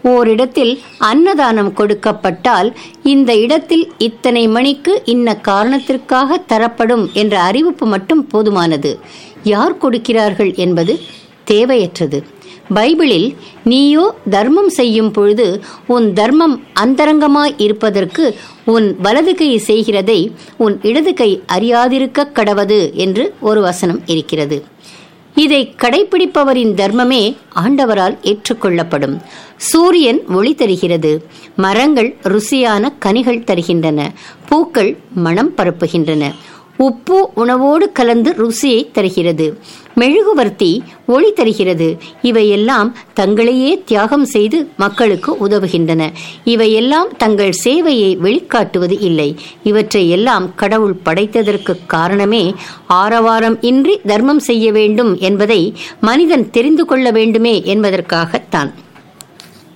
ஓரிடத்தில் அன்னதானம் கொடுக்கப்பட்டால் இந்த இடத்தில் இத்தனை மணிக்கு இன்ன காரணத்திற்காக தரப்படும் என்ற அறிவிப்பு மட்டும் போதுமானது யார் கொடுக்கிறார்கள் என்பது தேவையற்றது பைபிளில் நீயோ தர்மம் செய்யும் பொழுது உன் தர்மம் அந்தரங்கமாய் இருப்பதற்கு உன் வலது கை செய்கிறதை உன் இடது கை அறியாதிருக்க கடவது என்று ஒரு வசனம் இருக்கிறது இதை கடைபிடிப்பவரின் தர்மமே ஆண்டவரால் ஏற்றுக்கொள்ளப்படும் சூரியன் ஒளி தருகிறது மரங்கள் ருசியான கனிகள் தருகின்றன பூக்கள் மனம் பரப்புகின்றன உப்பு உணவோடு கலந்து ருசியை தருகிறது மெழுகுவர்த்தி ஒளி தருகிறது இவையெல்லாம் தங்களையே தியாகம் செய்து மக்களுக்கு உதவுகின்றன இவையெல்லாம் தங்கள் சேவையை வெளிக்காட்டுவது இல்லை இவற்றை எல்லாம் கடவுள் படைத்ததற்கு காரணமே ஆரவாரம் இன்றி தர்மம் செய்ய வேண்டும் என்பதை மனிதன் தெரிந்து கொள்ள வேண்டுமே என்பதற்காகத்தான்